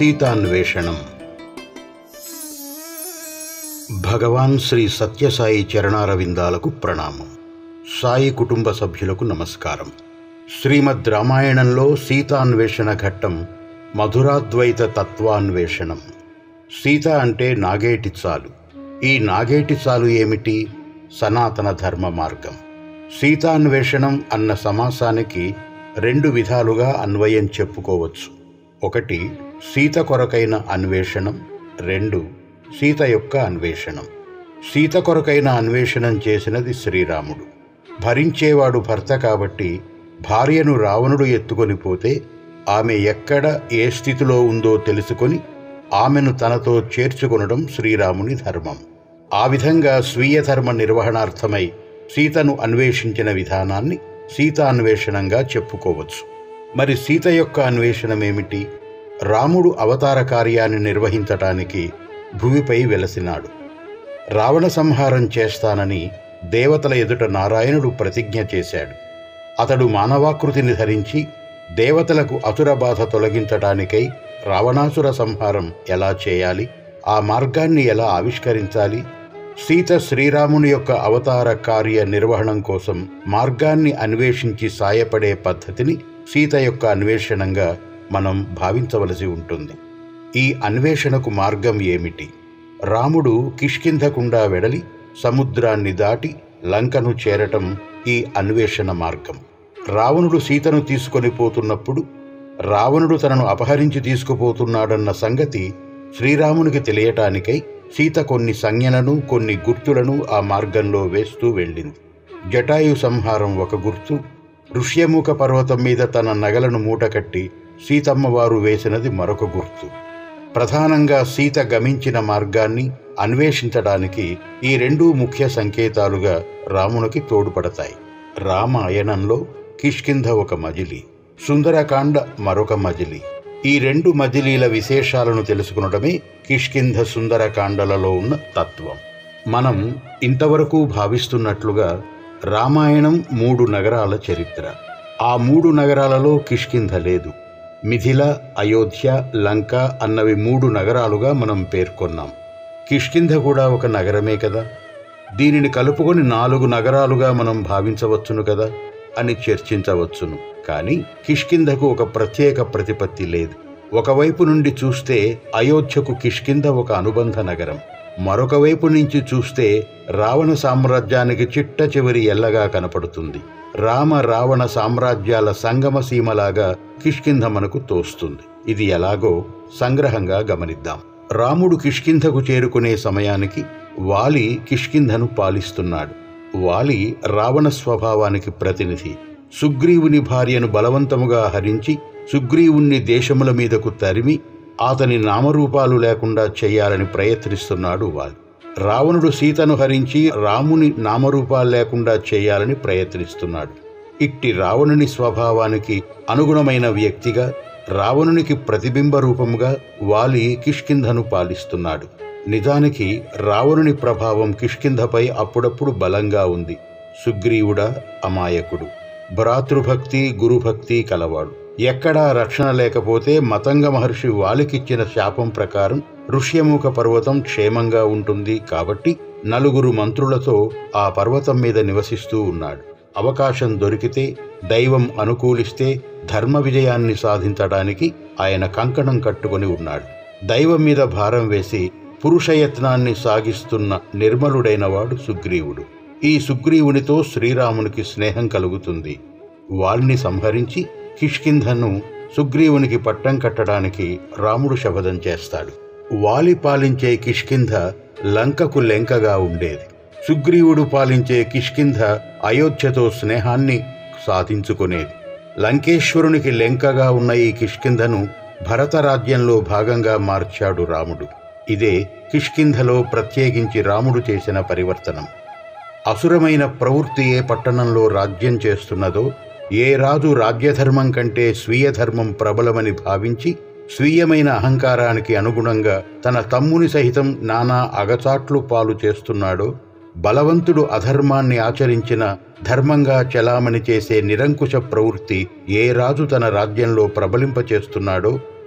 సీతాన్వేషణం భగవాన్ శ్రీ సత్యసాయి చరణారవిందాలకు ప్రణామం సాయి కుటుంబ సభ్యులకు నమస్కారం శ్రీమద్ రామాయణంలో సీతాన్వేషణ ఘట్టం మధురాద్వైత తత్వాన్వేషణం సీత అంటే నాగేటి చాలు ఈ నాగేటి చాలు ఏమిటి సనాతన ధర్మ మార్గం సీతాన్వేషణం అన్న సమాసానికి రెండు విధాలుగా అన్వయం చెప్పుకోవచ్చు ఒకటి సీత కొరకైన అన్వేషణం రెండు సీత యొక్క అన్వేషణం సీత కొరకైన అన్వేషణం చేసినది శ్రీరాముడు భరించేవాడు భర్త కాబట్టి భార్యను రావణుడు ఎత్తుకొని పోతే ఆమె ఎక్కడ ఏ స్థితిలో ఉందో తెలుసుకొని ఆమెను తనతో చేర్చుకొనడం శ్రీరాముని ధర్మం ఆ విధంగా స్వీయ ధర్మ నిర్వహణార్థమై సీతను అన్వేషించిన విధానాన్ని సీతాన్వేషణంగా చెప్పుకోవచ్చు మరి సీత యొక్క అన్వేషణమేమిటి రాముడు అవతార కార్యాన్ని నిర్వహించటానికి భూమిపై వెలసినాడు రావణ సంహారం చేస్తానని దేవతల ఎదుట నారాయణుడు ప్రతిజ్ఞ చేశాడు అతడు మానవాకృతిని ధరించి దేవతలకు అసుర బాధ తొలగించటానికై రావణాసుర సంహారం ఎలా చేయాలి ఆ మార్గాన్ని ఎలా ఆవిష్కరించాలి సీత శ్రీరాముని యొక్క అవతార కార్య నిర్వహణం కోసం మార్గాన్ని అన్వేషించి సాయపడే పద్ధతిని సీత యొక్క అన్వేషణంగా మనం భావించవలసి ఉంటుంది ఈ అన్వేషణకు మార్గం ఏమిటి రాముడు కిష్కింధకుండా వెడలి సముద్రాన్ని దాటి లంకను చేరటం ఈ అన్వేషణ మార్గం రావణుడు సీతను తీసుకొని పోతున్నప్పుడు రావణుడు తనను అపహరించి తీసుకుపోతున్నాడన్న సంగతి శ్రీరామునికి తెలియటానికై సీత కొన్ని సంజ్ఞలను కొన్ని గుర్తులను ఆ మార్గంలో వేస్తూ వెళ్ళింది జటాయు సంహారం ఒక గుర్తు ఋష్యముఖ పర్వతం మీద తన నగలను మూటకట్టి సీతమ్మవారు వేసినది మరొక గుర్తు ప్రధానంగా సీత గమించిన మార్గాన్ని అన్వేషించడానికి ఈ రెండు ముఖ్య సంకేతాలుగా రామునికి తోడ్పడతాయి రామాయణంలో కిష్కింధ ఒక మజిలి సుందరకాండ మరొక మజిలి ఈ రెండు మజిలీల విశేషాలను తెలుసుకునడమే కిష్కింధ సుందరకాండలలో ఉన్న తత్వం మనం ఇంతవరకు భావిస్తున్నట్లుగా రామాయణం మూడు నగరాల చరిత్ర ఆ మూడు నగరాలలో కిష్కింధ లేదు మిథిల అయోధ్య లంక అన్నవి మూడు నగరాలుగా మనం పేర్కొన్నాం కిష్కింధ కూడా ఒక నగరమే కదా దీనిని కలుపుకొని నాలుగు నగరాలుగా మనం భావించవచ్చును కదా అని చర్చించవచ్చును కానీ కిష్కింధకు ఒక ప్రత్యేక ప్రతిపత్తి లేదు ఒకవైపు నుండి చూస్తే అయోధ్యకు కిష్కింధ ఒక అనుబంధ నగరం మరొక వైపు నుంచి చూస్తే రావణ సామ్రాజ్యానికి చిట్ట చివరి ఎల్లగా కనపడుతుంది రామ రావణ సామ్రాజ్యాల సంగమ సీమలాగా కిష్కింధ మనకు తోస్తుంది ఇది ఎలాగో సంగ్రహంగా గమనిద్దాం రాముడు కిష్కింధకు చేరుకునే సమయానికి వాలి కిష్కింధను పాలిస్తున్నాడు వాలి రావణ స్వభావానికి ప్రతినిధి సుగ్రీవుని భార్యను బలవంతముగా హరించి సుగ్రీవుణ్ణి దేశముల మీదకు తరిమి అతని నామరూపాలు లేకుండా చేయాలని ప్రయత్నిస్తున్నాడు వాలి రావణుడు సీతను హరించి రాముని నామరూపాలు లేకుండా చేయాలని ప్రయత్నిస్తున్నాడు ఇట్టి రావణుని స్వభావానికి అనుగుణమైన వ్యక్తిగా రావణునికి ప్రతిబింబ రూపముగా వాలి కిష్కింధను పాలిస్తున్నాడు నిజానికి రావణుని ప్రభావం కిష్కింధపై అప్పుడప్పుడు బలంగా ఉంది సుగ్రీవుడా అమాయకుడు భ్రాతృభక్తి గురుభక్తి కలవాడు ఎక్కడా రక్షణ లేకపోతే మతంగ మహర్షి వాలికిచ్చిన శాపం ప్రకారం ఋష్యముఖ పర్వతం క్షేమంగా ఉంటుంది కాబట్టి నలుగురు మంత్రులతో ఆ పర్వతం మీద నివసిస్తూ ఉన్నాడు అవకాశం దొరికితే దైవం అనుకూలిస్తే ధర్మ విజయాన్ని సాధించడానికి ఆయన కంకణం కట్టుకొని ఉన్నాడు దైవం మీద భారం వేసి పురుషయత్నాన్ని సాగిస్తున్న నిర్మలుడైనవాడు సుగ్రీవుడు ఈ సుగ్రీవునితో శ్రీరామునికి స్నేహం కలుగుతుంది వాల్ని సంహరించి కిష్కింధను సుగ్రీవునికి పట్టం కట్టడానికి రాముడు శపథం చేస్తాడు వాలి పాలించే కిష్కింధ లంకకు లెంకగా ఉండేది సుగ్రీవుడు పాలించే కిష్కింధ అయోధ్యతో స్నేహాన్ని సాధించుకునేది లంకేశ్వరునికి లెంకగా ఉన్న ఈ కిష్కింధను భరత రాజ్యంలో భాగంగా మార్చాడు రాముడు ఇదే కిష్కింధలో ప్రత్యేకించి రాముడు చేసిన పరివర్తనం అసురమైన ప్రవృత్తి ఏ పట్టణంలో రాజ్యం చేస్తున్నదో ఏ రాజు రాజ్యధర్మం కంటే స్వీయ ధర్మం ప్రబలమని భావించి స్వీయమైన అహంకారానికి అనుగుణంగా తన తమ్ముని సహితం నానా అగచాట్లు పాలు చేస్తున్నాడో బలవంతుడు అధర్మాన్ని ఆచరించిన ధర్మంగా చలామణి చేసే నిరంకుశ ప్రవృత్తి ఏ రాజు తన రాజ్యంలో ప్రబలింపచేస్తున్నాడో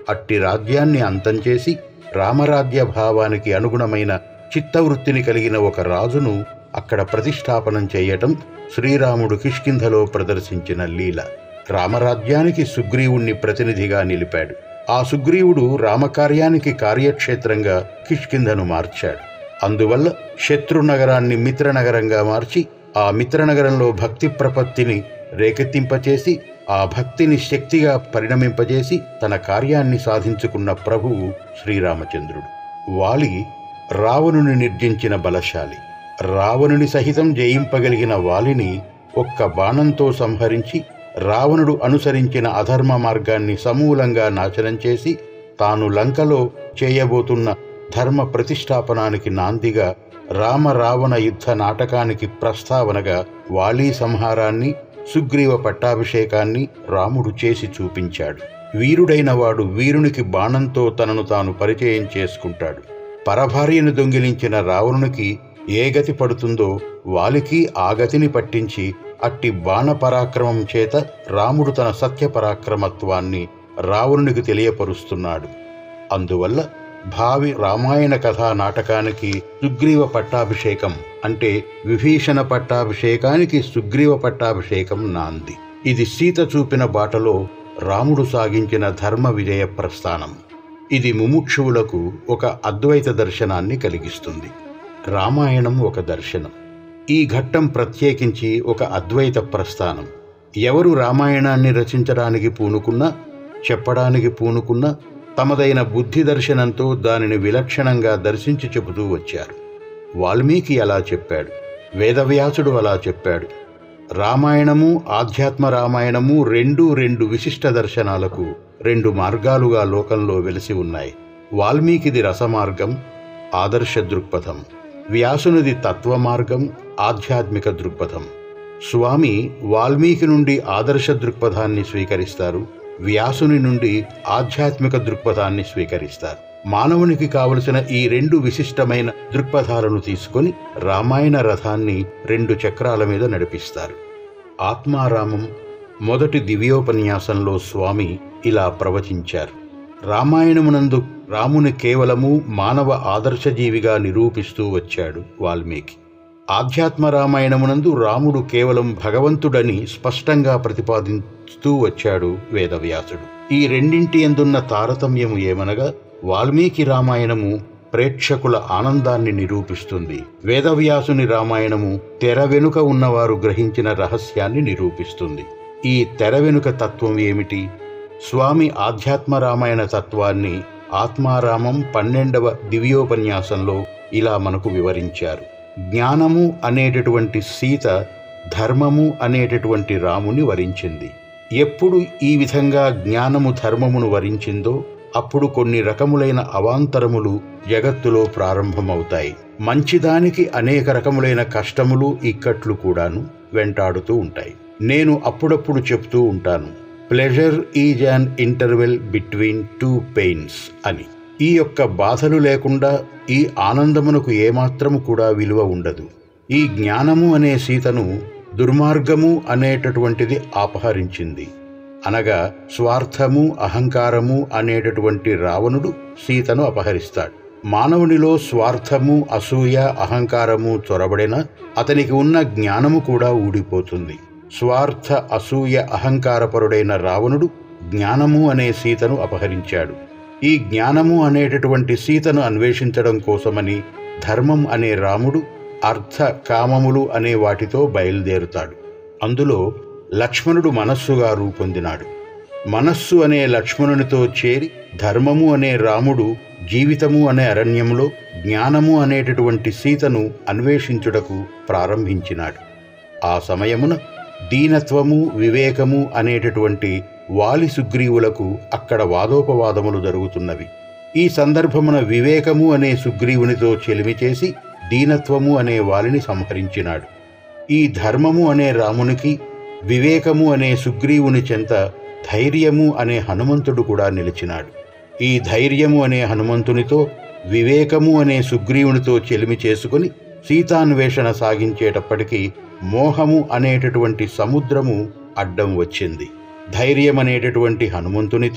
అట్టి రాజ్యాన్ని అంతం చేసి రామరాజ్య భావానికి అనుగుణమైన చిత్తవృత్తిని కలిగిన ఒక రాజును అక్కడ ప్రతిష్టాపనం చేయటం శ్రీరాముడు కిష్కింధలో ప్రదర్శించిన లీల రామరాజ్యానికి సుగ్రీవుణ్ణి ప్రతినిధిగా నిలిపాడు ఆ సుగ్రీవుడు రామకార్యానికి కార్యక్షేత్రంగా కిష్కింధను మార్చాడు అందువల్ల శత్రునగరాన్ని మిత్రనగరంగా మార్చి ఆ మిత్రనగరంలో భక్తి ప్రపత్తిని రేకెత్తింపచేసి ఆ భక్తిని శక్తిగా పరిణమింపజేసి తన కార్యాన్ని సాధించుకున్న ప్రభువు శ్రీరామచంద్రుడు వాలి రావణుని నిర్జించిన బలశాలి రావణుని సహితం జయింపగలిగిన వాలిని ఒక్క బాణంతో సంహరించి రావణుడు అనుసరించిన అధర్మ మార్గాన్ని సమూలంగా నాశనం చేసి తాను లంకలో చేయబోతున్న ధర్మ ప్రతిష్టాపనానికి నాందిగా రామ రావణ యుద్ధ నాటకానికి ప్రస్తావనగా వాలీ సంహారాన్ని సుగ్రీవ పట్టాభిషేకాన్ని రాముడు చేసి చూపించాడు వీరుడైన వాడు వీరునికి బాణంతో తనను తాను పరిచయం చేసుకుంటాడు పరభార్యను దొంగిలించిన రావణునికి ఏ గతి పడుతుందో వాలికి ఆ గతిని పట్టించి అట్టి బాణ పరాక్రమం చేత రాముడు తన సత్య పరాక్రమత్వాన్ని రావణునికి తెలియపరుస్తున్నాడు అందువల్ల భావి రామాయణ కథా నాటకానికి సుగ్రీవ పట్టాభిషేకం అంటే విభీషణ పట్టాభిషేకానికి సుగ్రీవ పట్టాభిషేకం నాంది ఇది సీత చూపిన బాటలో రాముడు సాగించిన ధర్మ విజయ ప్రస్థానం ఇది ముముక్షువులకు ఒక అద్వైత దర్శనాన్ని కలిగిస్తుంది రామాయణం ఒక దర్శనం ఈ ఘట్టం ప్రత్యేకించి ఒక అద్వైత ప్రస్థానం ఎవరు రామాయణాన్ని రచించడానికి పూనుకున్నా చెప్పడానికి పూనుకున్నా తమదైన బుద్ధి దర్శనంతో దానిని విలక్షణంగా దర్శించి చెబుతూ వచ్చారు వాల్మీకి అలా చెప్పాడు వేదవ్యాసుడు అలా చెప్పాడు రామాయణము ఆధ్యాత్మ రామాయణము రెండు రెండు విశిష్ట దర్శనాలకు రెండు మార్గాలుగా లోకంలో వెలిసి ఉన్నాయి వాల్మీకిది రసమార్గం ఆదర్శ దృక్పథం వ్యాసునిది తత్వ మార్గం ఆధ్యాత్మిక దృక్పథం స్వామి వాల్మీకి నుండి ఆదర్శ దృక్పథాన్ని స్వీకరిస్తారు వ్యాసుని నుండి ఆధ్యాత్మిక దృక్పథాన్ని స్వీకరిస్తారు మానవునికి కావలసిన ఈ రెండు విశిష్టమైన దృక్పథాలను తీసుకొని రామాయణ రథాన్ని రెండు చక్రాల మీద నడిపిస్తారు ఆత్మారామం మొదటి దివ్యోపన్యాసంలో స్వామి ఇలా ప్రవచించారు రామాయణమునందు రాముని కేవలము మానవ ఆదర్శజీవిగా నిరూపిస్తూ వచ్చాడు వాల్మీకి ఆధ్యాత్మ రామాయణమునందు రాముడు కేవలం భగవంతుడని స్పష్టంగా ప్రతిపాదిస్తూ వచ్చాడు వేదవ్యాసుడు ఈ రెండింటి ఎందున్న తారతమ్యము ఏమనగా వాల్మీకి రామాయణము ప్రేక్షకుల ఆనందాన్ని నిరూపిస్తుంది వేదవ్యాసుని రామాయణము తెర వెనుక ఉన్నవారు గ్రహించిన రహస్యాన్ని నిరూపిస్తుంది ఈ తెర వెనుక తత్వం ఏమిటి స్వామి ఆధ్యాత్మ రామాయణ తత్వాన్ని ఆత్మారామం పన్నెండవ దివ్యోపన్యాసంలో ఇలా మనకు వివరించారు జ్ఞానము అనేటటువంటి సీత ధర్మము అనేటటువంటి రాముని వరించింది ఎప్పుడు ఈ విధంగా జ్ఞానము ధర్మమును వరించిందో అప్పుడు కొన్ని రకములైన అవాంతరములు జగత్తులో ప్రారంభమవుతాయి మంచిదానికి అనేక రకములైన కష్టములు ఇక్కట్లు కూడాను వెంటాడుతూ ఉంటాయి నేను అప్పుడప్పుడు చెప్తూ ఉంటాను pleasure is an interval between two pains అని ఈ యొక్క బాధలు లేకుండా ఈ ఆనందమునకు ఏమాత్రము కూడా విలువ ఉండదు ఈ జ్ఞానము అనే సీతను దుర్మార్గము అనేటటువంటిది అపహరించింది అనగా స్వార్థము అహంకారము అనేటటువంటి రావణుడు సీతను అపహరిస్తాడు మానవునిలో స్వార్థము అసూయ అహంకారము చొరబడిన అతనికి ఉన్న జ్ఞానము కూడా ఊడిపోతుంది స్వార్థ అసూయ అహంకారపరుడైన రావణుడు జ్ఞానము అనే సీతను అపహరించాడు ఈ జ్ఞానము అనేటటువంటి సీతను అన్వేషించడం కోసమని ధర్మం అనే రాముడు అర్థ కామములు అనే వాటితో బయలుదేరుతాడు అందులో లక్ష్మణుడు మనస్సుగా రూపొందినాడు మనస్సు అనే లక్ష్మణునితో చేరి ధర్మము అనే రాముడు జీవితము అనే అరణ్యంలో జ్ఞానము అనేటటువంటి సీతను అన్వేషించుటకు ప్రారంభించినాడు ఆ సమయమున దీనత్వము వివేకము అనేటటువంటి వాలి సుగ్రీవులకు అక్కడ వాదోపవాదములు జరుగుతున్నవి ఈ సందర్భమున వివేకము అనే సుగ్రీవునితో చెలిమి చేసి దీనత్వము అనే వాలిని సంహరించినాడు ఈ ధర్మము అనే రామునికి వివేకము అనే సుగ్రీవుని చెంత ధైర్యము అనే హనుమంతుడు కూడా నిలిచినాడు ఈ ధైర్యము అనే హనుమంతునితో వివేకము అనే సుగ్రీవునితో చెలిమి చేసుకుని సీతాన్వేషణ సాగించేటప్పటికీ మోహము అనేటటువంటి సముద్రము అడ్డం వచ్చింది ధైర్యం అనేటటువంటి హనుమంతునితో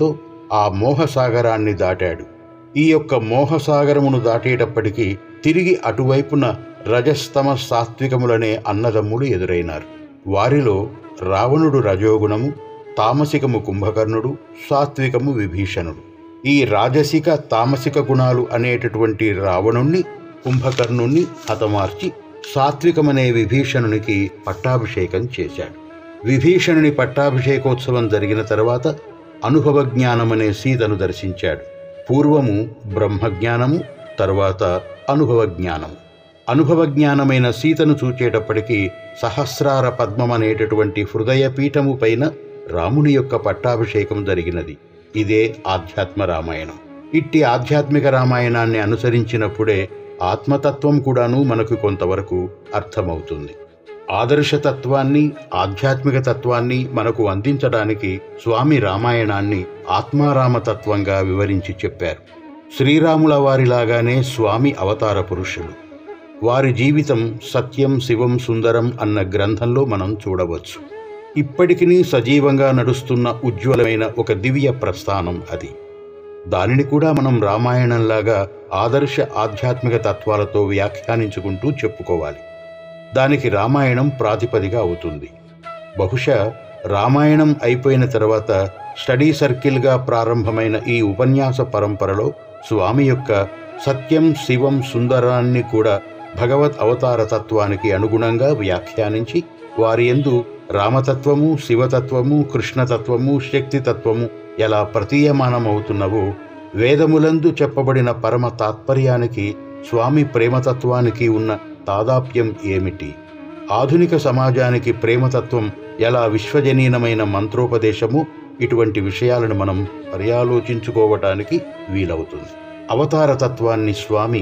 ఆ మోహసాగరాన్ని దాటాడు ఈ యొక్క మోహసాగరమును దాటేటప్పటికీ తిరిగి అటువైపున రజస్తమ సాత్వికములనే అన్నదమ్ములు ఎదురైనారు వారిలో రావణుడు రజోగుణము తామసికము కుంభకర్ణుడు సాత్వికము విభీషణుడు ఈ రాజసిక తామసిక గుణాలు అనేటటువంటి రావణుణ్ణి కుంభకర్ణుణ్ణి హతమార్చి సాత్వికమనే విభీషణునికి పట్టాభిషేకం చేశాడు విభీషణుని పట్టాభిషేకోత్సవం జరిగిన తర్వాత అనుభవ జ్ఞానమనే సీతను దర్శించాడు పూర్వము బ్రహ్మజ్ఞానము తరువాత అనుభవ జ్ఞానము అనుభవ జ్ఞానమైన సీతను చూచేటప్పటికీ సహస్రార పద్మం అనేటటువంటి హృదయ పీఠము పైన రాముని యొక్క పట్టాభిషేకం జరిగినది ఇదే ఆధ్యాత్మ రామాయణం ఇట్టి ఆధ్యాత్మిక రామాయణాన్ని అనుసరించినప్పుడే ఆత్మతత్వం కూడాను మనకు కొంతవరకు అర్థమవుతుంది ఆదర్శతత్వాన్ని ఆధ్యాత్మిక తత్వాన్ని మనకు అందించడానికి స్వామి రామాయణాన్ని ఆత్మారామతత్వంగా వివరించి చెప్పారు శ్రీరాముల వారిలాగానే స్వామి అవతార పురుషులు వారి జీవితం సత్యం శివం సుందరం అన్న గ్రంథంలో మనం చూడవచ్చు ఇప్పటికీ సజీవంగా నడుస్తున్న ఉజ్వలమైన ఒక దివ్య ప్రస్థానం అది దానిని కూడా మనం రామాయణంలాగా ఆదర్శ ఆధ్యాత్మిక తత్వాలతో వ్యాఖ్యానించుకుంటూ చెప్పుకోవాలి దానికి రామాయణం ప్రాతిపదిక అవుతుంది బహుశా రామాయణం అయిపోయిన తర్వాత స్టడీ సర్కిల్గా ప్రారంభమైన ఈ ఉపన్యాస పరంపరలో స్వామి యొక్క సత్యం శివం సుందరాన్ని కూడా భగవత్ అవతార తత్వానికి అనుగుణంగా వ్యాఖ్యానించి వారి ఎందు రామతత్వము శివతత్వము కృష్ణతత్వము శక్తితత్వము ఎలా ప్రతీయమానమవుతున్నవో వేదములందు చెప్పబడిన పరమ తాత్పర్యానికి స్వామి ప్రేమతత్వానికి ఉన్న తాదాప్యం ఏమిటి ఆధునిక సమాజానికి ప్రేమతత్వం ఎలా విశ్వజనీనమైన మంత్రోపదేశము ఇటువంటి విషయాలను మనం పర్యాలోచించుకోవటానికి వీలవుతుంది అవతార తత్వాన్ని స్వామి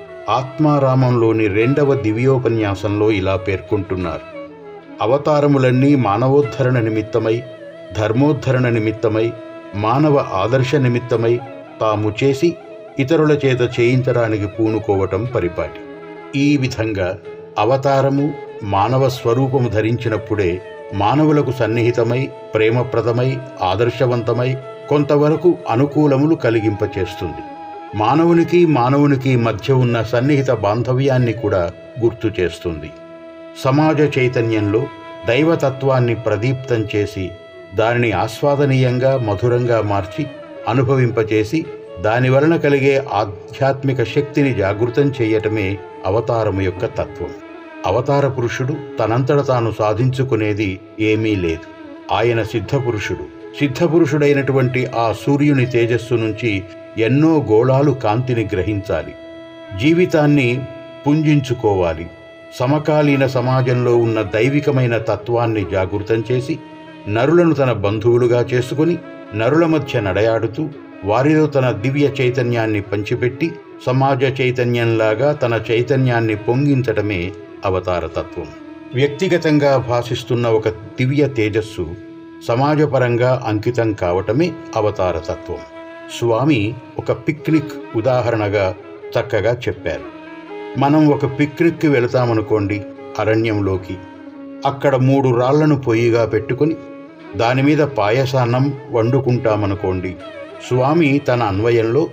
ఆత్మారామంలోని రెండవ దివ్యోపన్యాసంలో ఇలా పేర్కొంటున్నారు అవతారములన్నీ మానవోద్ధరణ నిమిత్తమై ధర్మోద్ధరణ నిమిత్తమై మానవ ఆదర్శ నిమిత్తమై తాము చేసి ఇతరుల చేత చేయించడానికి పూనుకోవటం పరిపాటి ఈ విధంగా అవతారము మానవ స్వరూపము ధరించినప్పుడే మానవులకు సన్నిహితమై ప్రేమప్రదమై ఆదర్శవంతమై కొంతవరకు అనుకూలములు కలిగింపచేస్తుంది మానవునికి మానవునికి మధ్య ఉన్న సన్నిహిత బాంధవ్యాన్ని కూడా గుర్తు చేస్తుంది సమాజ చైతన్యంలో దైవతత్వాన్ని ప్రదీప్తం చేసి దానిని ఆస్వాదనీయంగా మధురంగా మార్చి అనుభవింపచేసి దాని వలన కలిగే ఆధ్యాత్మిక శక్తిని జాగృతం చేయటమే అవతారము యొక్క తత్వం అవతార పురుషుడు తనంతట తాను సాధించుకునేది ఏమీ లేదు ఆయన సిద్ధపురుషుడు సిద్ధపురుషుడైనటువంటి ఆ సూర్యుని తేజస్సు నుంచి ఎన్నో గోళాలు కాంతిని గ్రహించాలి జీవితాన్ని పుంజించుకోవాలి సమకాలీన సమాజంలో ఉన్న దైవికమైన తత్వాన్ని జాగృతం చేసి నరులను తన బంధువులుగా చేసుకుని నరుల మధ్య నడయాడుతూ వారిలో తన దివ్య చైతన్యాన్ని పంచిపెట్టి సమాజ చైతన్యంలాగా తన చైతన్యాన్ని పొంగించటమే అవతారతత్వం వ్యక్తిగతంగా భాషిస్తున్న ఒక దివ్య తేజస్సు సమాజపరంగా అంకితం కావటమే అవతారతత్వం స్వామి ఒక పిక్నిక్ ఉదాహరణగా చక్కగా చెప్పారు మనం ఒక పిక్నిక్కి వెళతామనుకోండి అరణ్యంలోకి అక్కడ మూడు రాళ్లను పొయ్యిగా పెట్టుకుని దాని మీద పాయసాన్నం వండుకుంటామనుకోండి స్వామి తన అన్వయంలో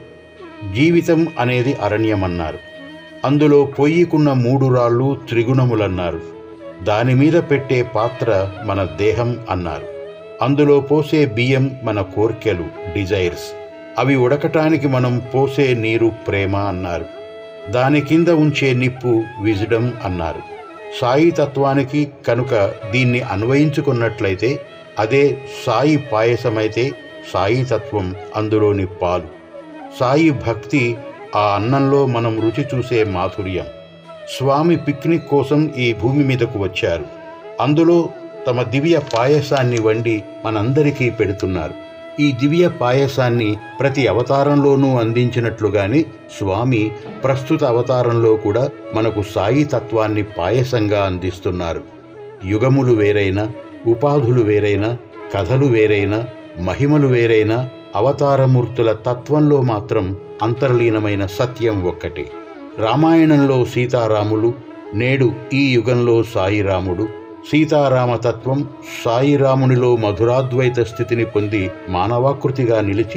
జీవితం అనేది అరణ్యమన్నారు అందులో పొయ్యికున్న మూడు రాళ్ళు త్రిగుణములన్నారు దాని మీద పెట్టే పాత్ర మన దేహం అన్నారు అందులో పోసే బియ్యం మన కోర్కెలు డిజైర్స్ అవి ఉడకటానికి మనం పోసే నీరు ప్రేమ అన్నారు దాని కింద ఉంచే నిప్పు విజడం అన్నారు సాయి తత్వానికి కనుక దీన్ని అన్వయించుకున్నట్లయితే అదే సాయి పాయసమైతే సాయి తత్వం అందులోని పాలు సాయి భక్తి ఆ అన్నంలో మనం రుచి చూసే మాధుర్యం స్వామి పిక్నిక్ కోసం ఈ భూమి మీదకు వచ్చారు అందులో తమ దివ్య పాయసాన్ని వండి మనందరికీ పెడుతున్నారు ఈ దివ్య పాయసాన్ని ప్రతి అవతారంలోనూ అందించినట్లుగానే స్వామి ప్రస్తుత అవతారంలో కూడా మనకు సాయి తత్వాన్ని పాయసంగా అందిస్తున్నారు యుగములు వేరైనా ఉపాధులు వేరైనా కథలు వేరైనా మహిమలు వేరైనా అవతారమూర్తుల తత్వంలో మాత్రం అంతర్లీనమైన సత్యం ఒక్కటే రామాయణంలో సీతారాములు నేడు ఈ యుగంలో సాయిరాముడు సీతారామ తత్వం సాయిరామునిలో మధురాద్వైత స్థితిని పొంది మానవాకృతిగా నిలిచి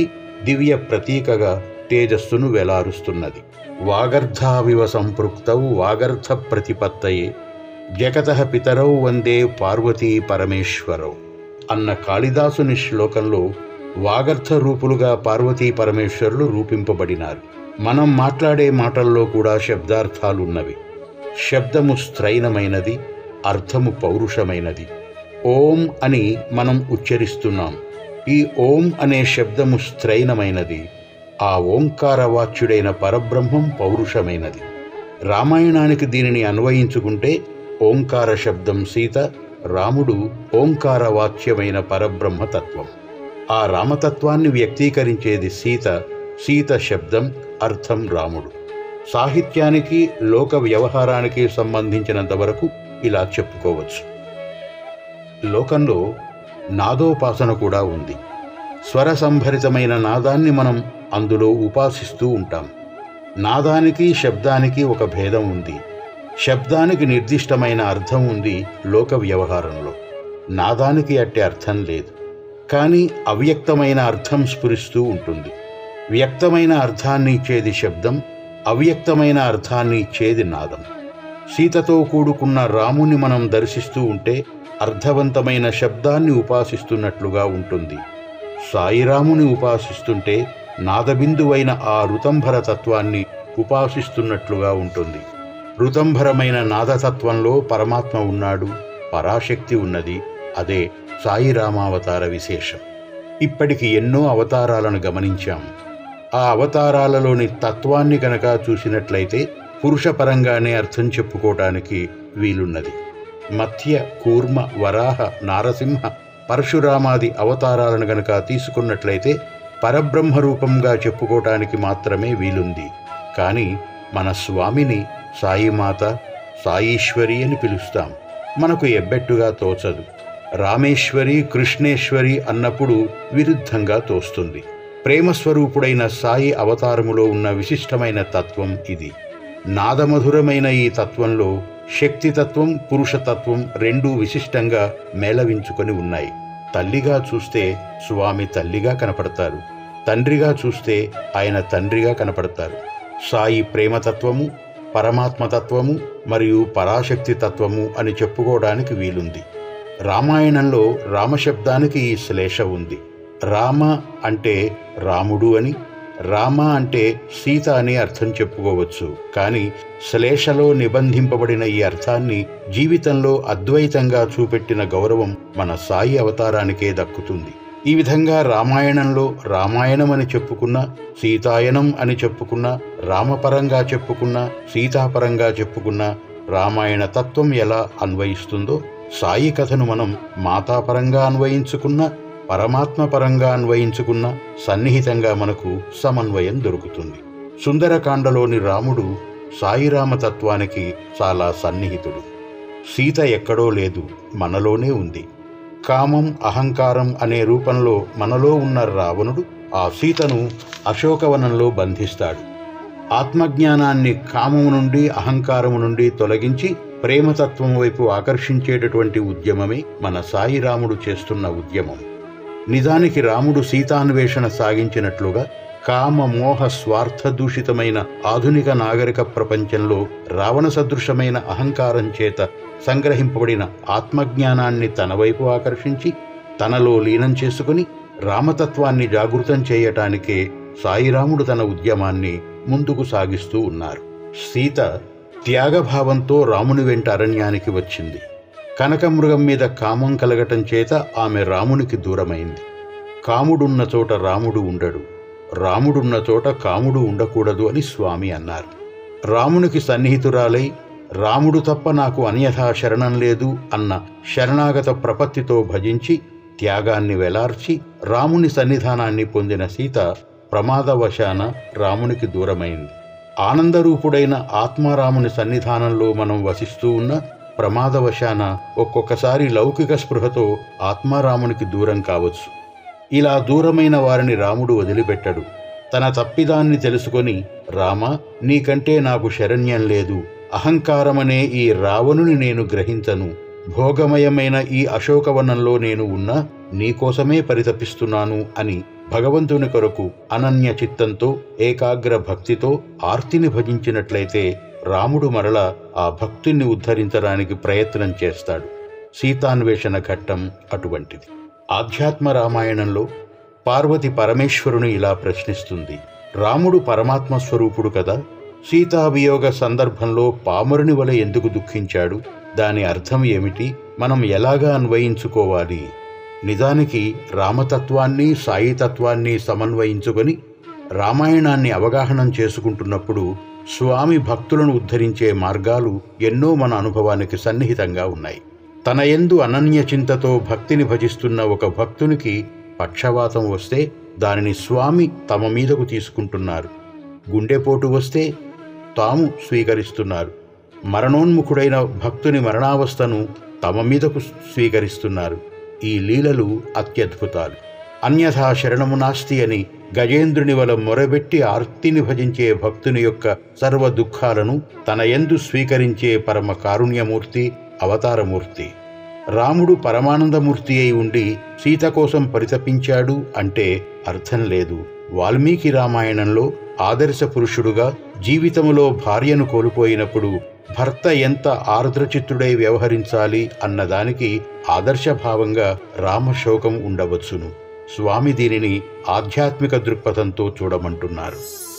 దివ్య ప్రతీకగా తేజస్సును వెలారుస్తున్నది వాగర్ధావివ సంపృక్తౌ వాగర్ధ ప్రతిపత్తయే జగత పితరౌ వందే పార్వతీ పరమేశ్వరౌ అన్న కాళిదాసుని శ్లోకంలో వాగర్థ రూపులుగా పార్వతీ పరమేశ్వరులు రూపింపబడినారు మనం మాట్లాడే మాటల్లో కూడా శబ్దార్థాలున్నవి శబ్దము స్త్రైనమైనది అర్థము పౌరుషమైనది ఓం అని మనం ఉచ్చరిస్తున్నాం ఈ ఓం అనే శబ్దము స్త్రైనమైనది ఆ ఓంకార వాచ్యుడైన పరబ్రహ్మం పౌరుషమైనది రామాయణానికి దీనిని అన్వయించుకుంటే ఓంకార శబ్దం సీత రాముడు ఓంకార వాచ్యమైన పరబ్రహ్మ తత్వం ఆ రామతత్వాన్ని వ్యక్తీకరించేది సీత సీత శబ్దం అర్థం రాముడు సాహిత్యానికి లోక వ్యవహారానికి సంబంధించినంత వరకు ఇలా చెప్పుకోవచ్చు లోకంలో నాదోపాసన కూడా ఉంది స్వర సంభరితమైన నాదాన్ని మనం అందులో ఉపాసిస్తూ ఉంటాం నాదానికి శబ్దానికి ఒక భేదం ఉంది శబ్దానికి నిర్దిష్టమైన అర్థం ఉంది లోక వ్యవహారంలో నాదానికి అట్టి అర్థం లేదు కానీ అవ్యక్తమైన అర్థం స్ఫురిస్తూ ఉంటుంది వ్యక్తమైన అర్థాన్ని ఇచ్చేది శబ్దం అవ్యక్తమైన అర్థాన్ని ఇచ్చేది నాదం సీతతో కూడుకున్న రాముని మనం దర్శిస్తూ ఉంటే అర్థవంతమైన శబ్దాన్ని ఉపాసిస్తున్నట్లుగా ఉంటుంది సాయిరాముని ఉపాసిస్తుంటే నాదబిందువైన ఆ ఋతంభర తత్వాన్ని ఉపాసిస్తున్నట్లుగా ఉంటుంది ఋతంభరమైన నాదతత్వంలో పరమాత్మ ఉన్నాడు పరాశక్తి ఉన్నది అదే సాయిరామావతార విశేషం ఇప్పటికి ఎన్నో అవతారాలను గమనించాం ఆ అవతారాలలోని తత్వాన్ని కనుక చూసినట్లయితే పురుషపరంగానే అర్థం చెప్పుకోవటానికి వీలున్నది మత్య కూర్మ వరాహ నారసింహ పరశురామాది అవతారాలను గనక తీసుకున్నట్లయితే పరబ్రహ్మ రూపంగా చెప్పుకోవటానికి మాత్రమే వీలుంది కానీ మన స్వామిని సాయిమాత సాయీశ్వరి అని పిలుస్తాం మనకు ఎబ్బెట్టుగా తోచదు రామేశ్వరి కృష్ణేశ్వరి అన్నప్పుడు విరుద్ధంగా తోస్తుంది ప్రేమస్వరూపుడైన సాయి అవతారములో ఉన్న విశిష్టమైన తత్వం ఇది నాదమధురమైన ఈ తత్వంలో శక్తితత్వం పురుషతత్వం రెండూ విశిష్టంగా మేళవించుకొని ఉన్నాయి తల్లిగా చూస్తే స్వామి తల్లిగా కనపడతారు తండ్రిగా చూస్తే ఆయన తండ్రిగా కనపడతారు సాయి ప్రేమతత్వము పరమాత్మతత్వము మరియు పరాశక్తి తత్వము అని చెప్పుకోవడానికి వీలుంది రామాయణంలో రామశబ్దానికి ఈ శ్లేష ఉంది రామ అంటే రాముడు అని రామ అంటే సీత అని అర్థం చెప్పుకోవచ్చు కానీ శ్లేషలో నిబంధింపబడిన ఈ అర్థాన్ని జీవితంలో అద్వైతంగా చూపెట్టిన గౌరవం మన సాయి అవతారానికే దక్కుతుంది ఈ విధంగా రామాయణంలో రామాయణం అని చెప్పుకున్న సీతాయనం అని చెప్పుకున్న రామపరంగా చెప్పుకున్న సీతాపరంగా చెప్పుకున్న రామాయణ తత్వం ఎలా అన్వయిస్తుందో సాయి కథను మనం మాతాపరంగా అన్వయించుకున్న పరమాత్మ పరంగా అన్వయించుకున్న సన్నిహితంగా మనకు సమన్వయం దొరుకుతుంది సుందరకాండలోని రాముడు సాయిరామ తత్వానికి చాలా సన్నిహితుడు సీత ఎక్కడో లేదు మనలోనే ఉంది కామం అహంకారం అనే రూపంలో మనలో ఉన్న రావణుడు ఆ సీతను అశోకవనంలో బంధిస్తాడు ఆత్మజ్ఞానాన్ని కామము నుండి అహంకారము నుండి తొలగించి ప్రేమతత్వం వైపు ఆకర్షించేటటువంటి ఉద్యమమే మన సాయిరాముడు చేస్తున్న ఉద్యమం నిజానికి రాముడు సీతాన్వేషణ సాగించినట్లుగా కామ మోహ స్వార్థ దూషితమైన ఆధునిక నాగరిక ప్రపంచంలో రావణ సదృశమైన అహంకారం చేత సంగ్రహింపబడిన ఆత్మజ్ఞానాన్ని తన వైపు ఆకర్షించి తనలో లీనం చేసుకుని రామతత్వాన్ని జాగృతం చేయటానికే సాయిరాముడు తన ఉద్యమాన్ని ముందుకు సాగిస్తూ ఉన్నారు సీత త్యాగభావంతో రాముని వెంట అరణ్యానికి వచ్చింది కనకమృగం మీద కామం కలగటం చేత ఆమె రామునికి దూరమైంది కాముడున్న చోట రాముడు ఉండడు రాముడున్న చోట కాముడు ఉండకూడదు అని స్వామి అన్నారు రామునికి సన్నిహితురాలై రాముడు తప్ప నాకు అన్యథా శరణం లేదు అన్న శరణాగత ప్రపత్తితో భజించి త్యాగాన్ని వెలార్చి రాముని సన్నిధానాన్ని పొందిన సీత ప్రమాదవశాన రామునికి దూరమైంది ఆనందరూపుడైన ఆత్మారాముని సన్నిధానంలో మనం వసిస్తూ ఉన్న ప్రమాదవశాన ఒక్కొక్కసారి లౌకిక స్పృహతో ఆత్మారామునికి దూరం కావచ్చు ఇలా దూరమైన వారిని రాముడు వదిలిపెట్టడు తన తప్పిదాన్ని తెలుసుకొని రామ నీకంటే నాకు శరణ్యం లేదు అహంకారమనే ఈ రావణుని నేను గ్రహించను భోగమయమైన ఈ అశోకవనంలో నేను ఉన్నా నీకోసమే పరితపిస్తున్నాను అని భగవంతుని కొరకు అనన్య చిత్తంతో ఏకాగ్ర భక్తితో ఆర్తిని భజించినట్లయితే రాముడు మరల ఆ భక్తుణ్ణి ఉద్ధరించడానికి ప్రయత్నం చేస్తాడు సీతాన్వేషణ ఘట్టం అటువంటిది ఆధ్యాత్మ రామాయణంలో పార్వతి పరమేశ్వరుని ఇలా ప్రశ్నిస్తుంది రాముడు పరమాత్మ స్వరూపుడు కదా సీతావియోగ సందర్భంలో పామరుని వలె ఎందుకు దుఃఖించాడు దాని అర్థం ఏమిటి మనం ఎలాగా అన్వయించుకోవాలి నిజానికి రామతత్వాన్ని సాయితత్వాన్ని సమన్వయించుకొని రామాయణాన్ని అవగాహనం చేసుకుంటున్నప్పుడు స్వామి భక్తులను ఉద్ధరించే మార్గాలు ఎన్నో మన అనుభవానికి సన్నిహితంగా ఉన్నాయి తన ఎందు అనన్య చింతతో భక్తిని భజిస్తున్న ఒక భక్తునికి పక్షవాతం వస్తే దానిని స్వామి తమ మీదకు తీసుకుంటున్నారు గుండెపోటు వస్తే తాము స్వీకరిస్తున్నారు మరణోన్ముఖుడైన భక్తుని మరణావస్థను తమ మీదకు స్వీకరిస్తున్నారు ఈ లీలలు అత్యద్భుతాలు అన్యథా శరణము నాస్తి అని గజేంద్రుని వల మొరబెట్టి ఆర్తిని భజించే భక్తుని యొక్క సర్వ దుఃఖాలను తన ఎందు స్వీకరించే పరమ కారుణ్యమూర్తి అవతారమూర్తి రాముడు పరమానందమూర్తి అయి ఉండి సీత కోసం పరితపించాడు అంటే అర్థం లేదు వాల్మీకి రామాయణంలో ఆదర్శ పురుషుడుగా జీవితములో భార్యను కోల్పోయినప్పుడు భర్త ఎంత ఆర్ద్రచిత్తుడై వ్యవహరించాలి అన్నదానికి ఆదర్శభావంగా రామశోకం ఉండవచ్చును స్వామి దీనిని ఆధ్యాత్మిక దృక్పథంతో చూడమంటున్నారు